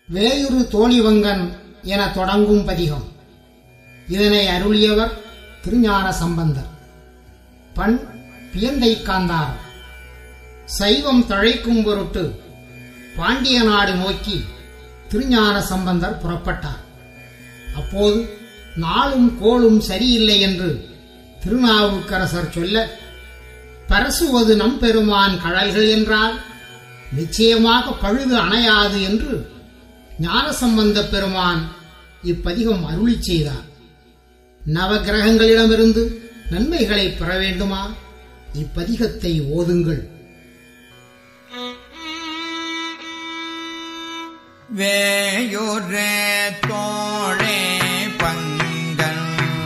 வேயுறு தோணிவங்கன் என தொடங்கும் பதிகம் இதனை அருளியவர் திருஞான சம்பந்தர் பண் பியந்தை காந்தாரம் சைவம் தழைக்கும் பொருட்டு பாண்டிய நாடு நோக்கி திருஞான சம்பந்தர் புறப்பட்டார் அப்போது நாளும் கோளும் சரியில்லை என்று திருநாவுக்கரசர் சொல்ல பரசுவது நம்பெருமான் கழல்கள் என்றால் நிச்சயமாக பழுது அணையாது என்று ஞானசம்பந்த பெருமான் இப்பதிகம் அருளி செய்தார் நவகிரகங்களிடமிருந்து நன்மைகளை பெற வேண்டுமா இப்பதிகத்தை ஓதுங்கள் வேயுரே தோழே பங்கன்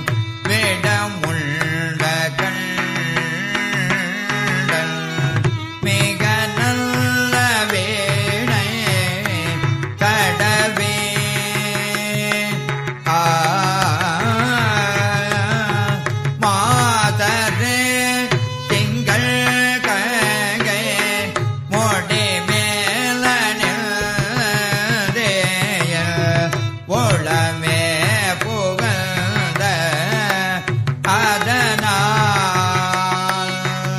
விடமுள்ள கண்டன் மிக நல்ல வேணை கடவே ஆ மாதரே திங்கள் ககை மொடி மேலனேய ஒளமே புகழ்ந்த அதனால்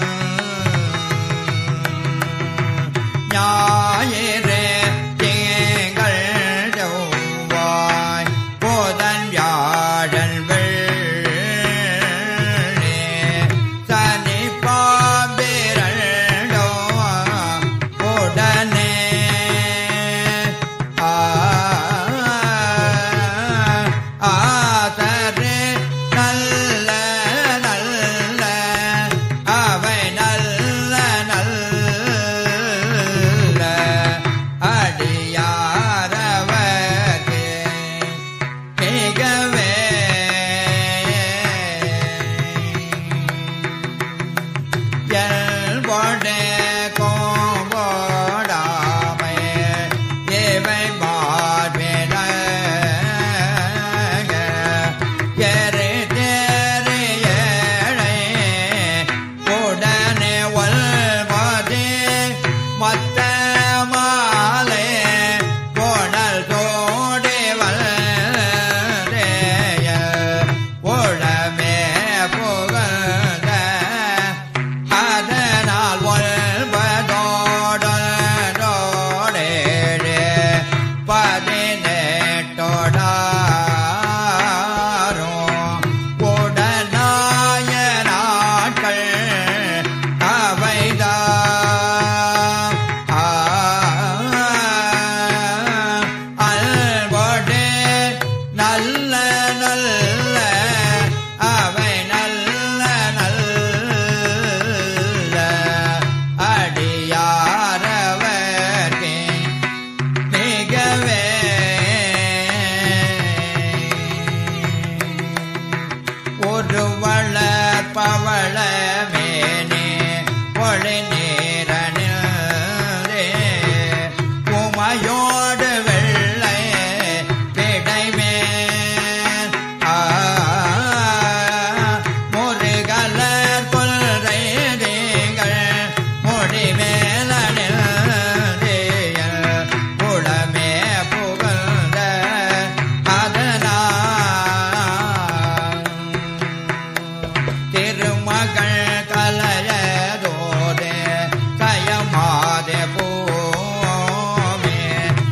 ஞாயிறு திங்கள் செவ்வாய் புதன் வியாழன் வெள்ளி சனி பாம்பிரண்டோ உடனே ஆ ஆதரே நல்ல நல்ல அவை நல்ல நல்ல அடியாரவர்க்கு மிகவே எல்பொடே கோம்போடாமை இவை மார்பில எரி தேரி ஏழை உடனே ஒல்பதே மத்த மாலை கோடல் தோடி வல்தேய உளமே புகழ்ந்த அதனால் ஒல்பதோடோடே பதினெட்டோடாரும் உடனாய நாட்கள் அவைதான் அல்பொடே நல்ல நல்ல அவை நல்ல நல்ல அடியாரவர்க்கே மிகவே ஒரு வளர் பவள மேனே ஒளி நேரனே உமையோடு வெள்ளை பிடைமேன் ஆ முருகலர் கொள்றை நீங்கள் முடிமேலனில் உளமே புகழ்ந்த அதனால் திருமகள் கலையதோடு கயமாதே பூமே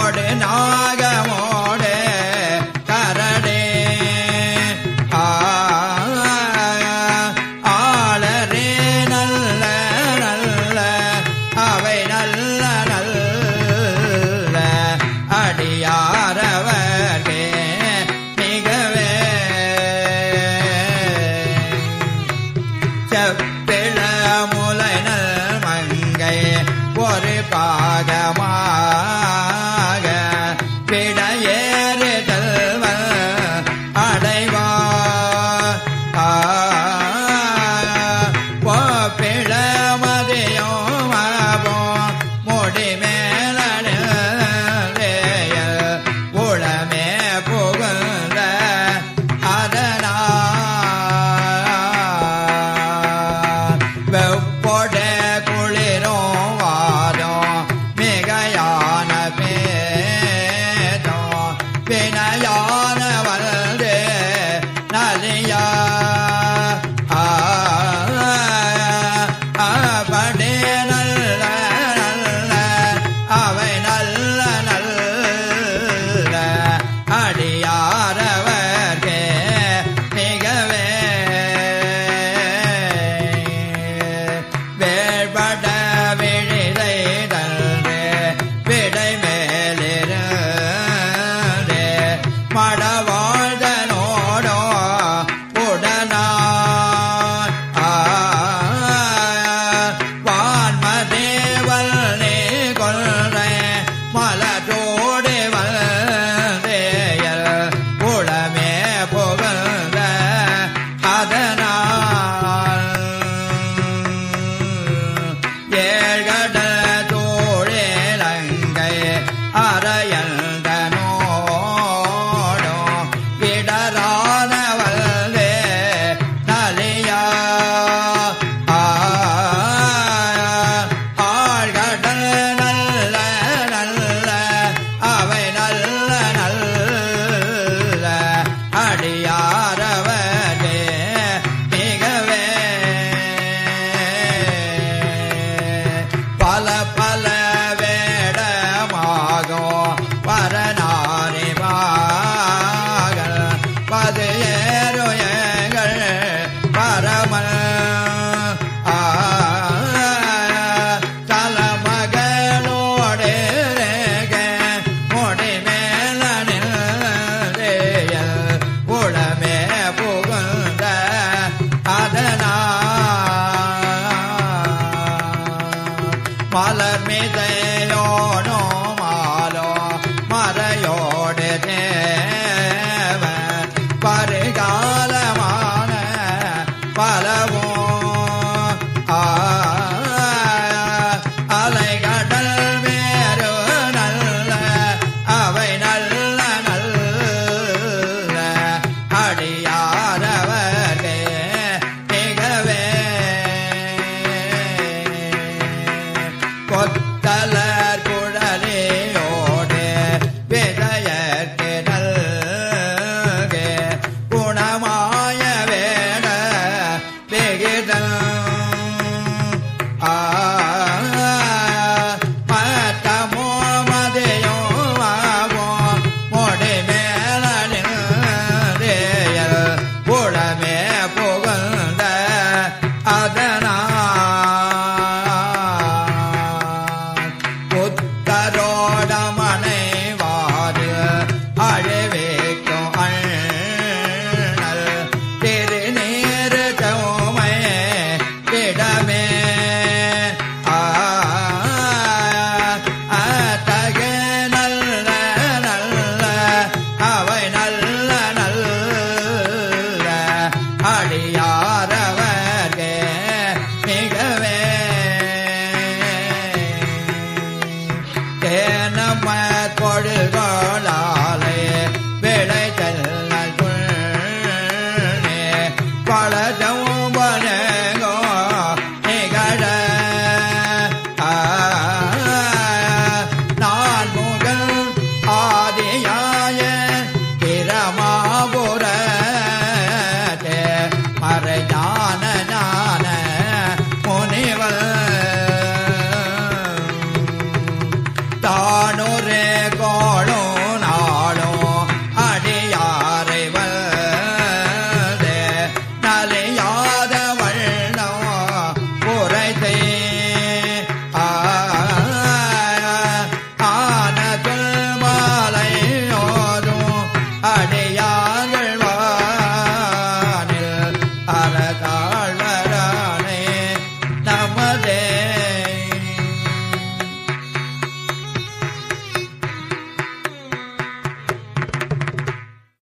வெப்போடு நாகமோடு கரடே ஆ ஆளரே நல்ல நல்ல அவை நல்ல நல்ல அடியாரவர்கே மிகவே செப்பிள முலை நல் மங்கை ஒரு பாகமாக விடையேறு செல்வ அடைவார் பிழ மதியும் முடி மேல உளமே புகழ்ந்த அதனால் வெப்பொட குளிரும் வாதம் மிகையான பேதம் வினையான வந்து நலியா படே நல்ல நல்ல அவை நல்ல நல்ல அடியாரவர்கே மிகவே வேழ்பட விழிதை தன்று விடை மேலிருந்து மடவாழ்தனோடோ உடனா வான்மதேவல் நீ கொள்றை மலத்தோடு வந்தேயல் உளமே புகழ்ந்த அதனால் ஏழ்கட தோழிலங்கை அறையல்